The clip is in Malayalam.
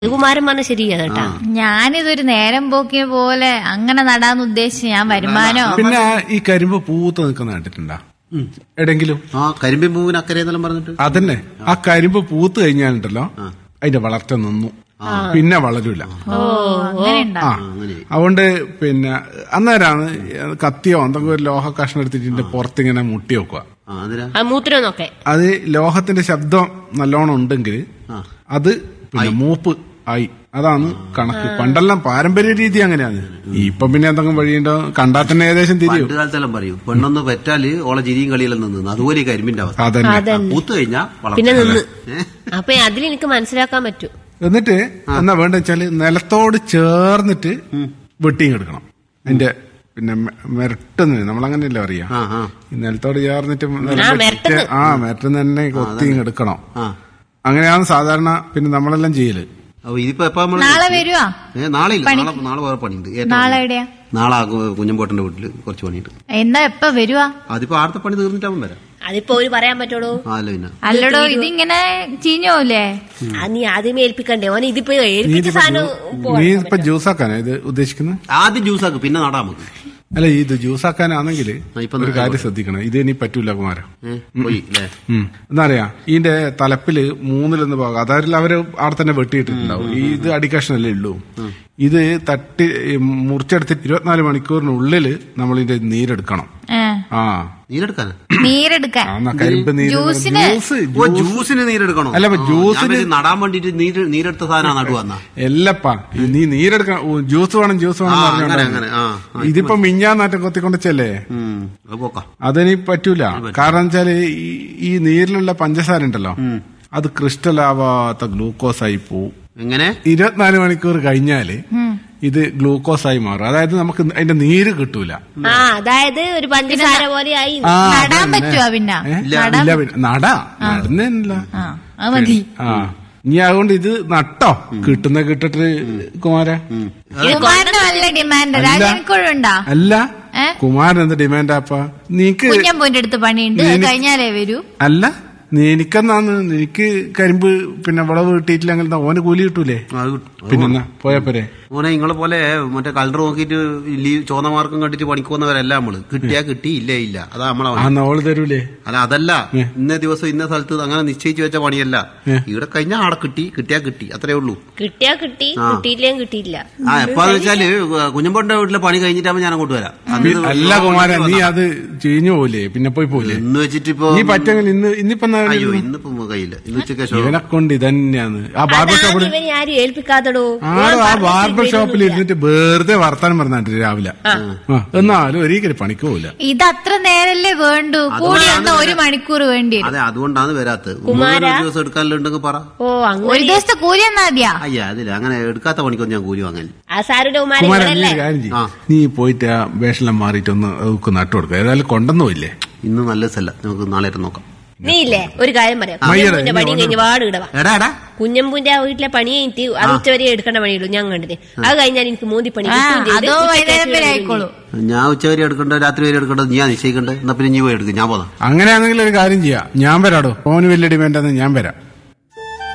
കുമാരൻ പറഞ്ഞ ശരിയാ കേട്ടാ ഞാനിതൊരു നേരം പോക്കിയ പോലെ അങ്ങനെ നടാന്ന് ഉദ്ദേശിച്ച് ഞാൻ വരുമാനോ പിന്നെ ഈ കരിമ്പ് പൂത്ത് നിൽക്കുന്ന കണ്ടിട്ടുണ്ടാ എവിടെങ്കിലും ആ കരിമ്പിൻ പൂവിന് അക്കരെ എന്നെല്ലാം പറഞ്ഞിട്ട് അതന്നെ ആ കരിമ്പ് പൂത്ത് കഴിഞ്ഞാലുണ്ടല്ലോ അതിന്റെ വളർച്ച നിന്നു പിന്നെ വളരൂല ഓ അങ്ങനെ ഉണ്ടാ ആ അതുകൊണ്ട് പിന്നെ അന്നേരമാണ് കത്തിയോ എന്തെങ്കിലും ഒരു ലോഹ കഷ്ണം എടുത്തിട്ട് ഇതിന്റെ പുറത്തിങ്ങനെ മുട്ടി വെക്കുക ആ അതിനാ ആ മൂത്രമൊന്നൊക്കെ അത് ലോഹത്തിന്റെ ശബ്ദം നല്ലോണം ഉണ്ടെങ്കിൽ അത് പിന്നെ മൂപ്പ് ആയി അതാണ് കണക്ക് പണ്ടെല്ലാം പാരമ്പര്യ രീതി അങ്ങനെയാണ് ഇപ്പൊ പിന്നെ എന്തെങ്കിലും വഴിയുണ്ടോ കണ്ടാൽ തന്നെ ഏകദേശം തിരിയും പണ്ട് കാലത്തെല്ലാം പറയും പെണ്ണൊന്ന് പെറ്റാല് ഓളെ ചിരിയും കളിയെല്ലാം നിന്ന് അതുപോലെ ഈ കരിമ്പിന്റെ അവസ്ഥ അതന്നെ ആ, പൂത്ത് കഴിഞ്ഞാ വളർച്ച. പിന്നെ നിന്ന് ഏ? അപ്പൊ അതിലെനിക്ക് മനസ്സിലാക്കാൻ പറ്റും എന്നിട്ട് എന്നാ വേണ്ട വെച്ചാല് നിലത്തോട് ചേർന്നിട്ട് വെട്ടിയും എടുക്കണം അതിന്റെ പിന്നെ മെരട്ടുന്ന നമ്മളങ്ങനെയല്ലേ അറിയാം ആ ആ ഈ നിലത്തോട് ചേർന്നിട്ട് ആ, മെരട്ടുന്ന്. ആ മെരട്ടുന്ന തന്നെ കൊത്തിയും എടുക്കണം ആ അങ്ങനെയാണ് സാധാരണ പിന്നെ നമ്മളെല്ലാം ചെയ്യല് അപ്പൊ ഇതിപ്പോ എപ്പോ നമ്മള് നാളെ വരുവാ ഏ നാളെ ഇല്ല നാളെ നാളെ വേറെ പണിയുണ്ട് ഏറ്റവും നാളെ എവിടെയാ നാളെ ആ കു- കുഞ്ഞമ്പോട്ടന്റെ വീട്ടില് കുറച്ച് പണിയുണ്ട് എന്നാ എപ്പ വരുവാ അതിപ്പോ ആടത്തെ പണി തീർന്നിട്ടാവും വരാം അതിപ്പോ ഒരു പറയാൻ പറ്റുള്ളൂ ആ അല്ല പിന്നെ അല്ലടോ ഇതിങ്ങനെ ചീഞ്ഞോല്ലേ ആ നീ ആദ്യമേ ഏൽപ്പിക്കണ്ടേ ഓൻ ഇതിപ്പോ നീ ഏൽപ്പിച്ച ഇതിപ്പോ സാധനം ജ്യൂ- നീ ഇപ്പൊ ജ്യൂസ് ആക്കാനാ ഇത് ഉദ്ദേശിക്കുന്നത് ആദ്യം ജ്യൂസാക്ക് പിന്നെ നടാ നമുക്ക് അല്ല ഇത് ജ്യൂസ് ആക്കാനാണെങ്കിൽ ആ, ഇപ്പൊ ഒരു കാര്യം ശ്രദ്ധിക്കണം ഇത് ഇനി പറ്റൂല കുമാരം ഏ, പോയി അല്ലേ ഉം. എന്താ പറയാ ഇതിന്റെ തലപ്പില് മൂന്നിലൊന്ന് ഭാഗം അതായത് അവര് അവിടെ തന്നെ വെട്ടിയിട്ടിട്ടുണ്ടാവും ഈ ഇത് അടിക്കഷ്ണല്ലേ ഉള്ളൂ ഇത് തട്ടി ഈ മുറിച്ചെടുത്തിട്ട് ഇരുപത്തിനാല് മണിക്കൂറിനുള്ളില് നമ്മൾ ഇതിന്റെ നീരെടുക്കണം ഏ, ആ നീരെടുക്കാനാ നീരെടുക്കാൻ ആ, എന്നാ കരിമ്പ് നീര് ജ്യൂസിന്? ജ്യൂസ് ഓ ജ്യൂസിന് നീരെടുക്കണോ അല്ല, അപ്പൊ ആ, ജ്യൂസിന് ഞാൻ വിചാരിച്ചു നടാൻ വേണ്ടിട്ട് നീര് നീരെടുത്ത സാധനം നടുവന്നാ എല്ലപ്പാ ഈ നീ നീരെടുക്കണം ഓ, ജ്യൂസ് വേണം ജ്യൂസ് വേണം ആ, എന്ന് അങ്ങനെ, പറഞ്ഞോണ്ടാണ്. അങ്ങനെ, ആ, ആ, ഇതിപ്പോ മിഞ്ഞാന്നാറ്റം കൊത്തിക്കൊണ്ടച്ചല്ലേ ഉം അത് പോക്കാം അതിനി പറ്റൂല കാരണം വെച്ചാല് ഈ ഈ നീരിലുള്ള പഞ്ചസാര ഉണ്ടല്ലോ അത് ക്രിസ്റ്റൽ ആവാത്ത ഗ്ലൂക്കോസ് ആയി പോവും എങ്ങനെ ഇരുപത്തിനാല് മണിക്കൂർ കഴിഞ്ഞാല് ഇത് ഗ്ലൂക്കോസ് ആയി മാറും അതായത് നമുക്ക് അതിന്റെ നീര് കിട്ടൂല ആ അതായത് ഒരു പഞ്ചസാര പോലെ ആയി ആ, നടാൻ അതന്നെ. പറ്റുവോ പിന്നെ ഏ? ഇല്ല പിന്നെ നടാ നടുന്നില്ല ആ അത് മതി ആ ഇനി അതുകൊണ്ട് ഇത് നട്ടോ കിട്ടുന്ന കിട്ടിട്ട് കുമാര കുമാരന് നല്ല ഡിമാൻഡ് രാജനിക്കുഴുണ്ടാ അല്ല ഏ? കുമാരൻ എന്ത് ഡിമാൻഡാപ്പാ നീക്ക് കുഞ്ഞമ്പൂന്റെ അടുത്ത് പണിയുണ്ട് അത് കഴിഞ്ഞാലേ വരൂ അല്ല നീ എനിക്കെന്നാന്ന് നിനക്ക് കരിമ്പ് പിന്നെ വിളവ് കിട്ടിയിട്ടില്ലെങ്കിൽ എന്താ ഓന് കൂലി കിട്ടൂലേ അത് കിട്ടും. പിന്നെന്നാ പോയപ്പോരെ മോനെ നിങ്ങളെ പോലെ മറ്റേ കളർ നോക്കിയിട്ട് ലീവ് ചോന്ന മാർക്കും കണ്ടിട്ട് പണിക്ക് പോകുന്നവരല്ല നമ്മള് കിട്ടിയാ കിട്ടി ഇല്ല ഇല്ല അതാ നമ്മളെ ആ പണി നോള് തരൂലേ അല്ല അതല്ല ഇന്ന ദിവസം ഇന്ന സ്ഥലത്ത് അങ്ങനെ നിശ്ചയിച്ചു വെച്ച പണിയല്ല ഇവിടെ കഴിഞ്ഞാൽ ആടെ കിട്ടി കിട്ടിയാ കിട്ടി അത്രേ ഉള്ളൂ കിട്ടിയാ കിട്ടി കിട്ടിയില്ലേ കിട്ടിയില്ല ആ എപ്പാന്ന് വെച്ചാല് കുഞ്ഞമ്പോന്റെ വീട്ടിലെ പണി കഴിഞ്ഞിട്ടാകുമ്പോ ഞാൻ അങ്ങോട്ട് വരാം അന്ന് ഇത് അല്ല കുമാരൻ നീ അത് ചീഞ്ഞു പോലേ പിന്നെ പോയി പോലെ എന്ന് വെച്ചിട്ട് ഇപ്പൊ നീ പറ്റെങ്കിൽ ഇന്ന് ഇന്നിപ്പോ എന്നാ അയ്യോ ഇന്നിപ്പോ കയ്യില്ല ഇന്ന് ഉച്ചയ്ക്ക് ശേഷം ഇവനെ കൊണ്ട് ഇതന്നെയാന്ന് ആ ബാർബർ അതാണ് ഷോപ്പിൽ ഇവനെ ആരും ഏൽപ്പിക്കാത്തടോ ആടോ ആ ബാർബർ ഷോപ്പിൽ ഇരുന്നിട്ട് വെറുതെ വർത്താനം പറഞ്ഞാട്ട് രാവിലെ ആ, എന്നാലും ഒരിക്കലും പണിക്ക് പോവില്ല ഇത് അത്ര നേരല്ലേ വേണ്ടു കൂടി വന്ന ഒരു മണിക്കൂർ വേണ്ടി വരും അതെ അതുകൊണ്ടാണ് വരാത്തത് മൂന്നര ദിവസം എടുക്കാനുണ്ടെങ്കിൽ പറ ഓ ഒരു അങ്ങനെ ദിവസത്തെ കൂലി എന്നാ മതിയാ അയ്യ അതില്ല അങ്ങനെ എടുക്കാത്ത പണിക്കൊന്നും ഞാൻ കൂലി വാങ്ങല് ആ സാറിന്റെ കുമാരൻ കുമാരൻ നീ ഇവിടെയല്ലേ ഒരു കാര്യം ചെയ്യ്. ആ. നീ പോയിട്ട് ആ വേഷെല്ലാം മാറിയിട്ട് ഒന്ന് അവർക്ക് നട്ടു കൊടുക്കുക ഏതായാലും കൊണ്ടൊന്നും ഇല്ലേ ഇന്ന് നല്ല സ്ഥല നമുക്ക് നാളെ നോക്കാം നീ ഇല്ലേ ഒരു കാര്യം പറയാം മയ്യടെ, കുഞ്ഞമ്പൂന്റെ നീ പണി കഴിഞ്ഞ് പാട് ഇടവാ എടാ എടാ കുഞ്ഞമ്പൂന്റെ ആ വീട്ടിലെ പണി കഴിഞ്ഞിട്ട് അത് ഉച്ചവരെ എടുക്കേണ്ട പണിയുള്ളൂ ഞാൻ കണ്ടത് അത് കഴിഞ്ഞാൽ എനിക്ക് മൂന്തി പണി ആ, കിട്ടുകയും ചെയ്ത് അതോ ഉച്ചയ്ക്ക് വൈകുന്നേരം വരെ വരും ആയിക്കോളൂ ഞാൻ ഉച്ചവരെ എടുക്കണ്ട രാത്രി വരെ എടുക്കണ്ട നീ നിശ്ചയിക്കണ്ടേ എന്നാ പിന്നെ നീ പോയി എടുക്കും ഞാൻ പോതാ അങ്ങനെയാണെങ്കിൽ ഒരു കാര്യം ചെയ്യാം ഞാൻ വരാടോ ഓന് വലിയ ഡിമാൻഡാന്ന് ഞാൻ വരാം